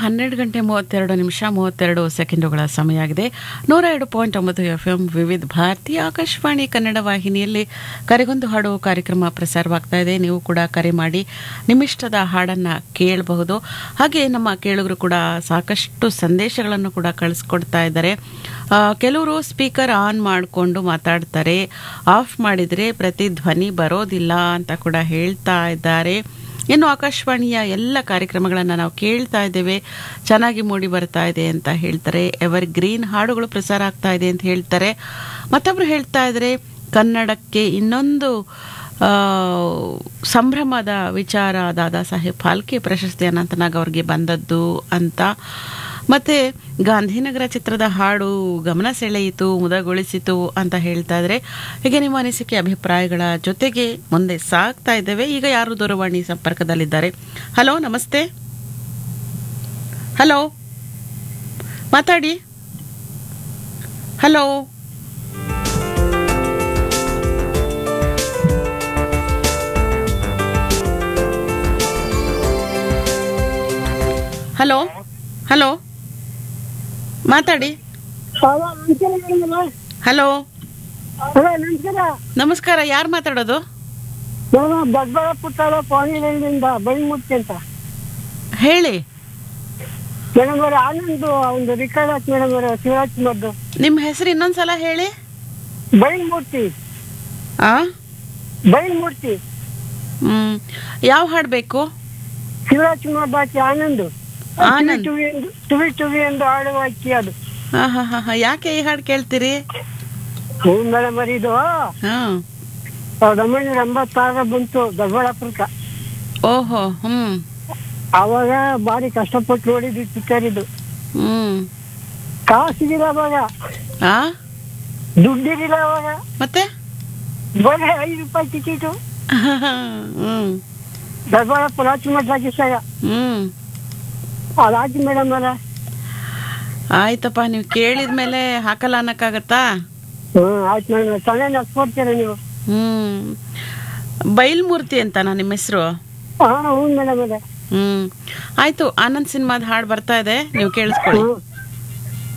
ಹನ್ನೆರಡು ಗಂಟೆ ಮೂವತ್ತೆರಡು ನಿಮಿಷ ಮೂವತ್ತೆರಡು ಸೆಕೆಂಡುಗಳ ಸಮಯ ಆಗಿದೆ ನೂರ ಎರಡು ಪಾಯಿಂಟ್ ಒಂಬತ್ತು ಎಫ್ ಎಂ ವಿವಿಧ ಭಾರತಿ ಆಕಾಶವಾಣಿ ಕನ್ನಡ ವಾಹಿನಿಯಲ್ಲಿ ಕರೆಗೊಂದು ಹಾಡು ಕಾರ್ಯಕ್ರಮ ಪ್ರಸಾರವಾಗ್ತಾ ಇದೆ ನೀವು ಕೂಡ ಕರೆ ಮಾಡಿ ನಿಮ್ಮಿಷ್ಟದ ಹಾಡನ್ನು ಕೇಳಬಹುದು ಹಾಗೆ ನಮ್ಮ ಕೇಳುಗರು ಕೂಡ ಸಾಕಷ್ಟು ಸಂದೇಶಗಳನ್ನು ಕೂಡ ಕಳಿಸ್ಕೊಡ್ತಾ ಇದ್ದಾರೆ ಆ, ಕೆಲವರು ಸ್ಪೀಕರ್ ಆನ್ ಮಾಡಿಕೊಂಡು ಮಾತಾಡ್ತಾರೆ ಆಫ್ ಮಾಡಿದರೆ ಪ್ರತಿಧ್ವನಿ ಬರೋದಿಲ್ಲ ಅಂತ ಕೂಡ ಹೇಳ್ತಾ ಇದ್ದಾರೆ ಇನ್ನು ಆಕಾಶವಾಣಿಯ ಎಲ್ಲ ಕಾರ್ಯಕ್ರಮಗಳನ್ನು ನಾವು ಕೇಳ್ತಾ ಇದ್ದೇವೆ ಚೆನ್ನಾಗಿ ಮೂಡಿ ಬರ್ತಾ ಇದೆ ಅಂತ ಹೇಳ್ತಾರೆ ಎವರ್ ಗ್ರೀನ್ ಹಾಡುಗಳು ಪ್ರಸಾರ ಆಗ್ತಾ ಇದೆ ಅಂತ ಹೇಳ್ತಾರೆ ಮತ್ತೊಬ್ರು ಹೇಳ್ತಾ ಇದ್ದಾರೆ ಕನ್ನಡಕ್ಕೆ ಇನ್ನೊಂದು ಆ, ಸಂಭ್ರಮದ ವಿಚಾರ ದಾದಾ ಸಾಹೇಬ್ ಫಾಲ್ಕೆ ಪ್ರಶಸ್ತಿ ಅನಂತನಾಗ್ ಅವ್ರಿಗೆ ಬಂದದ್ದು ಅಂತ ಮತ್ತೆ ಗಾಂಧಿನಗರ ಚಿತ್ರದ ಹಾಡು ಗಮನ ಸೆಳೆಯಿತು ಮುದಗೊಳಿಸಿತು ಅಂತ ಹೇಳ್ತಾ ಇದ್ರೆ ಹೀಗೆ ನಿಮ್ಮ ಅನಿಸಿಕೆ ಅಭಿಪ್ರಾಯಗಳ ಜೊತೆಗೆ ಮುಂದೆ ಸಾಗ್ತಾ ಇದ್ದೇವೆ ಈಗ ಯಾರು ದೂರವಾಣಿ ಸಂಪರ್ಕದಲ್ಲಿದ್ದಾರೆ ಹಲೋ ನಮಸ್ತೆ ಹಲೋ ಮಾತಾಡಿ ಹಲೋ ಹಲೋ ಹಲೋ ಮಾತಾಡಿ ಹಲೋ ನಮಸ್ಕಾರ ಮೇಡಮ್ ಹಲೋ ಹಲೋ ನಮಸ್ಕಾರ ನಮಸ್ಕಾರ ಯಾರು ಮಾತಾಡೋದು ನಾನು ದೊಡ್ಡಬಳ್ಳಾಪುರ ತಾಲೂಕು ವಾಣಿಲಿಂದ ಬೈಮೂರ್ತಿ ಅಂತ ಹೇಳಿ ಮೇಡಮ್ ಅವರ ಆನಂದ್ ಒಂದು ರಿಕಾರ್ಡ್ ಹಾಕಿ ಮೇಡಮ್ ಅವರ ಶಿವರಾಜ್ ಕುಮಾರ್ದು ನಿಮ್ಮ ಹೆಸರು ಇನ್ನೊಂದ್ಸಲ ಹೇಳಿ ಬೈಮೂರ್ತಿ ಆ ಬೈಮೂರ್ತಿ ಹ್ಮ್ ಯಾವ ಹಾಡು ಬೇಕು ಶಿವರಾಜ್ ಕುಮಾರ್ ಹಾಕಿ ಆನಂದ್ ಆನಂದ್. ಟುವಿ ಎಂದು ಟುವಿ ಟುವಿ ಎಂದು ಆಡುವ ಅಕ್ಕಿ ಅದು ಹಾ ಹಾ ಹಾ ಹಾ ಯಾಕೆ ಈ ಹಾಡು ಕೇಳ್ತೀರಿ ಹ್ಞೂ ಮೇಡಮ್ ಅವ್ರ ಇದು ಹಾ ಸಾವಿರದ ಒಂಬೈನೂರ ಎಂಬತ್ತಾರ ಬಂತು ದೊಡ್ಡಬಳ್ಳಾಪುರಕ್ಕ ಓಹೋ ಹ್ಮ್ ಅವಾಗ ಭಾರಿ ಕಷ್ಟಪಟ್ಟು ನೋಡಿದ್ವಿ ಪಿಕ್ಚರ್ ಇದು ಹ್ಮ್ ಕಾಸಿಗಿಲ್ಲ ಅವಾಗ ಆ ದುಡ್ಡಿರಿಲ್ಲ ಅವಾಗ ಮತ್ತೆ ಬರೀ ಐದು ರೂಪಾಯಿ ಟಿಕೆಟು ಹ್ಮ್ ದೊಡ್ಡಬಳ್ಳಾಪುರ ರಾಜ್ಕುಮಾರ್ ಸಾಗಿಸಾಗ ಹ್ಮ್ ಅದಾಕಿ ಮೇಡಮ್ ಅವರ ಆಯ್ತಪ್ಪ ನೀವು ಕೇಳಿದ್ಮೇಲೆ ಹಾಕಲ್ಲ ಅನ್ನಕ್ಕಾಗತ್ತಾ ಹ್ಮ್ ಆಯ್ತು ಮೇಡಮ್ ಚೆನ್ನಾಗಿ ನಡ್ಸ್ಕೊಡ್ತೀರ ನೀವು ಹ್ಮ್ ಬೈಲ್ಮೂರ್ತಿ ಅಂತನಾ ನಿಮ್ಮ ಹೆಸರು ಹಾ ಹ್ಞೂ ಮೇಡಮ್ ಅದೇ ಹ್ಮ್ ಆಯ್ತು ಆನಂದ್ ಸಿನಿಮಾದ ಹಾಡು ಬರ್ತಾ ಇದೆ ನೀವು ಕೇಳಿಸ್ಕೊಳ್ಳಿ ಹ್ಮ್